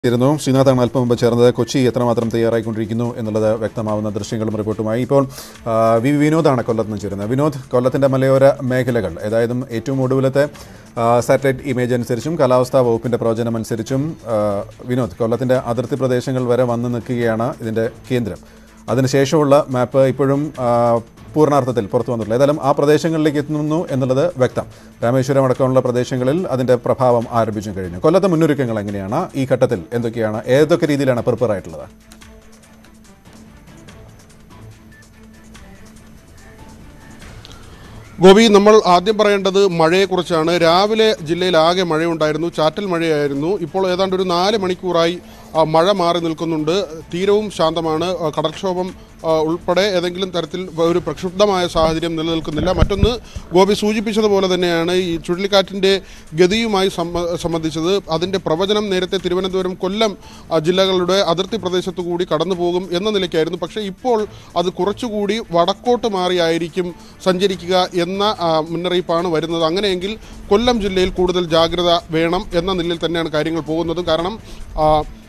ഇരുന്നു ശ്രീനാഥാണ് അല്പം മുമ്പ് ചേർന്നത് കൊച്ചി എത്രമാത്രം തയ്യാറായിക്കൊണ്ടിരിക്കുന്നു എന്നുള്ളത് വ്യക്തമാവുന്ന ദൃശ്യങ്ങളും റിപ്പോർട്ടുമായി ഇപ്പോൾ ആ, വി വിനോദാണ് കൊല്ലത്ത് നിന്ന് ചേരുന്നത് വിനോദ് കൊല്ലത്തിൻ്റെ മലയോര മേഖലകൾ അതായത് ഏറ്റവും ഒടുവിലത്തെ ആ, സാറ്റലൈറ്റ് ഇമേജ് അനുസരിച്ചും കാലാവസ്ഥാ വകുപ്പിൻ്റെ പ്രവചനം അനുസരിച്ചും ആ, വിനോദ് കൊല്ലത്തിൻ്റെ അതിർത്തി പ്രദേശങ്ങൾ വരെ വന്ന് നിൽക്കുകയാണ് ഇതിൻ്റെ കേന്ദ്രം അതിനുശേഷമുള്ള മാപ്പ് ഇപ്പോഴും ആ, പൂർണ്ണാർത്ഥത്തിൽ പുറത്തു വന്നിട്ടില്ല ഏതായാലും ആ പ്രദേശങ്ങളിലേക്ക് എത്തുന്നു എന്നുള്ളത് വ്യക്തം രാമേശ്വരം അടക്കമുള്ള പ്രദേശങ്ങളിൽ അതിൻ്റെ പ്രഭാവം ആരംഭിച്ചു കഴിഞ്ഞു കൊല്ലത്തെ മുന്നൊരുക്കങ്ങൾ എങ്ങനെയാണ് ഈ ഘട്ടത്തിൽ എന്തൊക്കെയാണ് ഏതൊക്കെ രീതിയിലാണ് പ്രിപ്പയർ ആയിട്ടുള്ളത് ഗോപി നമ്മൾ ആദ്യം പറയേണ്ടത് മഴയെക്കുറിച്ചാണ് രാവിലെ ജില്ലയിൽ ആകെ മഴയുണ്ടായിരുന്നു ചാറ്റൽ മഴയായിരുന്നു ഇപ്പോൾ ഏതാണ്ട് ഒരു നാല് മണിക്കൂറായി ആ, മഴ മാറി നിൽക്കുന്നുണ്ട് തീരവും ശാന്തമാണ് ആ, കടൽക്ഷോഭം ആ, ഉൾപ്പെടെ ഏതെങ്കിലും തരത്തിൽ ഒരു പ്രക്ഷുബ്ധമായ സാഹചര്യം നിലനിൽക്കുന്നില്ല മറ്റൊന്ന് ഗോപി സൂചിപ്പിച്ചതുപോലെ തന്നെയാണ് ഈ ചുഴലിക്കാറ്റിൻ്റെ ഗതിയുമായി സംബ- സംബന്ധിച്ചത് അതിൻ്റെ പ്രവചനം നേരത്തെ തിരുവനന്തപുരം കൊല്ലം ആ, ജില്ലകളുടെ അതിർത്തി പ്രദേശത്തു കൂടി കടന്നു പോകും എന്ന നിലയ്ക്കായിരുന്നു പക്ഷേ ഇപ്പോൾ അത് കുറച്ചുകൂടി വടക്കോട്ട് മാറിയായിരിക്കും സഞ്ചരിക്കുക എന്ന ആ, മുന്നറിയിപ്പാണ് വരുന്നത് അങ്ങനെയെങ്കിൽ കൊല്ലം ജില്ലയിൽ കൂടുതൽ ജാഗ്രത വേണം എന്ന നിലയിൽ തന്നെയാണ് കാര്യങ്ങൾ പോകുന്നത് കാരണം ആ,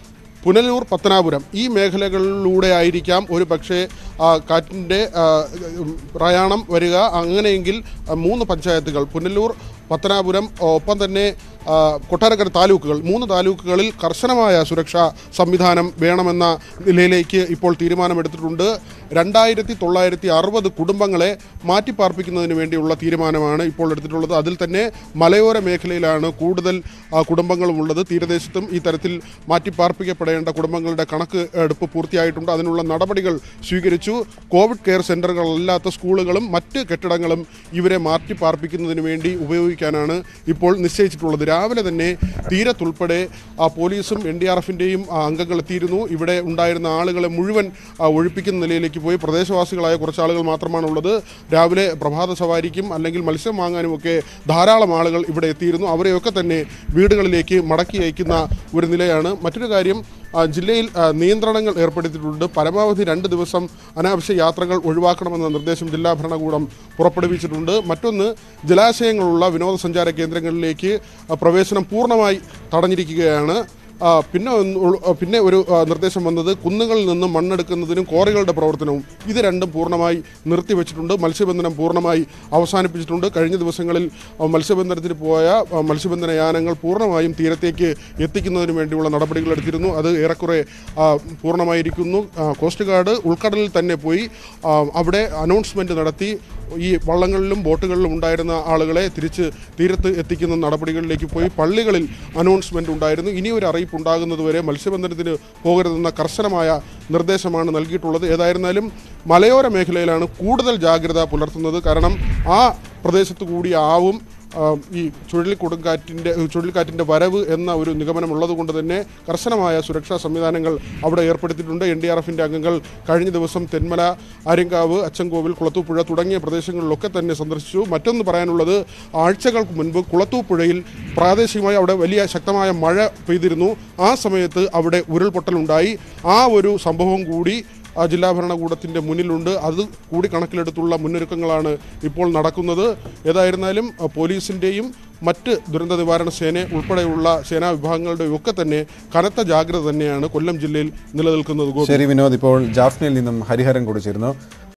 പുനലൂർ പത്തനാപുരം ഈ മേഖലകളിലൂടെ ആയിരിക്കാം ഒരു പക്ഷേ ആ, കാറ്റിൻ്റെ ആ, ഉം, പ്രയാണം വരിക അങ്ങനെയെങ്കിൽ ആ, മൂന്ന് പഞ്ചായത്തുകൾ പുനലൂർ പത്തനാപുരം ഒപ്പം തന്നെ ആ, കൊട്ടാരക്കര താലൂക്കുകൾ മൂന്ന് താലൂക്കുകളിൽ കർശനമായ സുരക്ഷാ സംവിധാനം വേണമെന്ന നിലയിലേക്ക് ഇപ്പോൾ തീരുമാനമെടുത്തിട്ടുണ്ട് രണ്ടായിരത്തി തൊള്ളായിരത്തി അറുപത് കുടുംബങ്ങളെ മാറ്റിപ്പാർപ്പിക്കുന്നതിന് വേണ്ടിയുള്ള തീരുമാനമാണ് ഇപ്പോൾ എടുത്തിട്ടുള്ളത് അതിൽ തന്നെ മലയോര മേഖലയിലാണ് കൂടുതൽ ആ, കുടുംബങ്ങളും ഉള്ളത് തീരദേശത്തും ഈ തരത്തിൽ മാറ്റിപ്പാർപ്പിക്കപ്പെടേണ്ട കുടുംബങ്ങളുടെ കണക്ക് എടുപ്പ് പൂർത്തിയായിട്ടുണ്ട് അതിനുള്ള നടപടികൾ സ്വീകരിച്ചു കോവിഡ് കെയർ സെൻ്ററുകളല്ലാത്ത സ്കൂളുകളും മറ്റ് കെട്ടിടങ്ങളും ഇവരെ മാറ്റിപ്പാർപ്പിക്കുന്നതിന് വേണ്ടി ഉപയോഗിക്കാനാണ് ഇപ്പോൾ നിശ്ചയിച്ചിട്ടുള്ളത് രാവിലെ തന്നെ തീരത്തുൾപ്പെടെ ആ, പോലീസും എൻ ഡി ആർ എഫിൻ്റെയും അംഗങ്ങൾ എത്തിയിരുന്നു ഇവിടെ ഉണ്ടായിരുന്ന ആളുകളെ മുഴുവൻ ആ, ഒഴിപ്പിക്കുന്ന നിലയിലേക്ക് പോയി പ്രദേശവാസികളായ കുറച്ച് ആളുകൾ മാത്രമാണ് ഉള്ളത് രാവിലെ പ്രഭാത സവാരിക്കും അല്ലെങ്കിൽ മത്സ്യം വാങ്ങാനും ഒക്കെ ധാരാളം ആളുകൾ ഇവിടെ എത്തിയിരുന്നു അവരെയൊക്കെ തന്നെ വീടുകളിലേക്ക് മടക്കി അയക്കുന്ന ഒരു നിലയാണ് മറ്റൊരു കാര്യം ആ, ജില്ലയിൽ ആ, നിയന്ത്രണങ്ങൾ ഏർപ്പെടുത്തിയിട്ടുണ്ട് പരമാവധി രണ്ട് ദിവസം അനാവശ്യ യാത്രകൾ ഒഴിവാക്കണമെന്ന നിർദ്ദേശം ജില്ലാ ഭരണകൂടം പുറപ്പെടുവിച്ചിട്ടുണ്ട് മറ്റൊന്ന് ജലാശയങ്ങളുള്ള വിനോദസഞ്ചാര കേന്ദ്രങ്ങളിലേക്ക് ആ, പ്രവേശനം പൂർണ്ണമായി തടഞ്ഞിരിക്കുകയാണ് ആ, പിന്നെ ഒന്ന് ഉൾ- ആ, പിന്നെ ഒരു ആ, നിർദ്ദേശം വന്നത് കുന്നുകളിൽ നിന്നും മണ്ണെടുക്കുന്നതിനും ക്വാറികളുടെ പ്രവർത്തനവും ഇത് രണ്ടും പൂർണ്ണമായി നിർത്തിവെച്ചിട്ടുണ്ട് മത്സ്യബന്ധനം പൂർണ്ണമായി അവസാനിപ്പിച്ചിട്ടുണ്ട് കഴിഞ്ഞ ദിവസങ്ങളിൽ ആ, മത്സ്യബന്ധനത്തിന് പോയ ആ, മത്സ്യബന്ധന യാനങ്ങൾ പൂർണ്ണമായും തീരത്തേക്ക് എത്തിക്കുന്നതിന് വേണ്ടിയുള്ള നടപടികൾ എടുത്തിരുന്നു അത് ഏറെക്കുറെ ആ, പൂർണ്ണമായിരിക്കുന്നു ആ, കോസ്റ്റ് ഗാർഡ് ഉൾക്കടലിൽ തന്നെ പോയി ആ, അവിടെ അനൗൺസ്മെൻറ്റ് നടത്തി ഈ വള്ളങ്ങളിലും ബോട്ടുകളിലും ഉണ്ടായിരുന്ന ആളുകളെ തിരിച്ച് തീരത്ത് എത്തിക്കുന്ന നടപടികളിലേക്ക് പോയി പള്ളികളിൽ അനൗൺസ്മെൻ്റ് ഉണ്ടായിരുന്നു ഇനി ഒരു അറിയിപ്പ് ഉണ്ടാകുന്നതുവരെ മത്സ്യബന്ധനത്തിന് പോകരുതെന്ന കർശനമായ നിർദ്ദേശമാണ് നൽകിയിട്ടുള്ളത് ഏതായിരുന്നാലും മലയോര മേഖലയിലാണ് കൂടുതൽ ജാഗ്രത പുലർത്തുന്നത് കാരണം ആ പ്രദേശത്ത് കൂടി ആവും ആ, ഈ ചുഴലിക്കൊടുങ്കാറ്റിൻ്റെ ചുഴലിക്കാറ്റിൻ്റെ വരവ് എന്ന ഒരു നിഗമനം ഉള്ളതുകൊണ്ട് തന്നെ കർശനമായ സുരക്ഷാ സംവിധാനങ്ങൾ അവിടെ ഏർപ്പെടുത്തിയിട്ടുണ്ട് എൻ ഡി ആർ എഫിൻ്റെ അംഗങ്ങൾ കഴിഞ്ഞ ദിവസം തെന്മല ആര്യങ്കാവ് അച്ചൻകോവിൽ കുളത്തൂപ്പുഴ തുടങ്ങിയ പ്രദേശങ്ങളിലൊക്കെ തന്നെ സന്ദർശിച്ചു മറ്റൊന്ന് പറയാനുള്ളത് ആഴ്ചകൾക്ക് മുൻപ് കുളത്തൂപ്പുഴയിൽ പ്രാദേശികമായി അവിടെ വലിയ ശക്തമായ മഴ പെയ്തിരുന്നു ആ സമയത്ത് അവിടെ ഉരുൾപൊട്ടലുണ്ടായി ആ ഒരു സംഭവം കൂടി ആ ജില്ലാ ഭരണകൂടത്തിൻ്റെ മുന്നിലുണ്ട് അത് കൂടി കണക്കിലെടുത്തുള്ള മുന്നൊരുക്കങ്ങളാണ് ഇപ്പോൾ നടക്കുന്നത് ഏതായിരുന്നാലും ആ, പോലീസിൻ്റെയും മറ്റ് ദുരന്ത നിവാരണ സേന ഉൾപ്പെടെയുള്ള സേനാ വിഭാഗങ്ങളുടെയും ഒക്കെ തന്നെ കനത്ത ജാഗ്രത തന്നെയാണ് കൊല്ലം ജില്ലയിൽ നിലനിൽക്കുന്നത് ഗോപി ശരി വിനോദ് ഇപ്പോൾ ജാഫ്നയിൽ നിന്നും ഹരിഹരൻ കൂടി ചേരുന്നു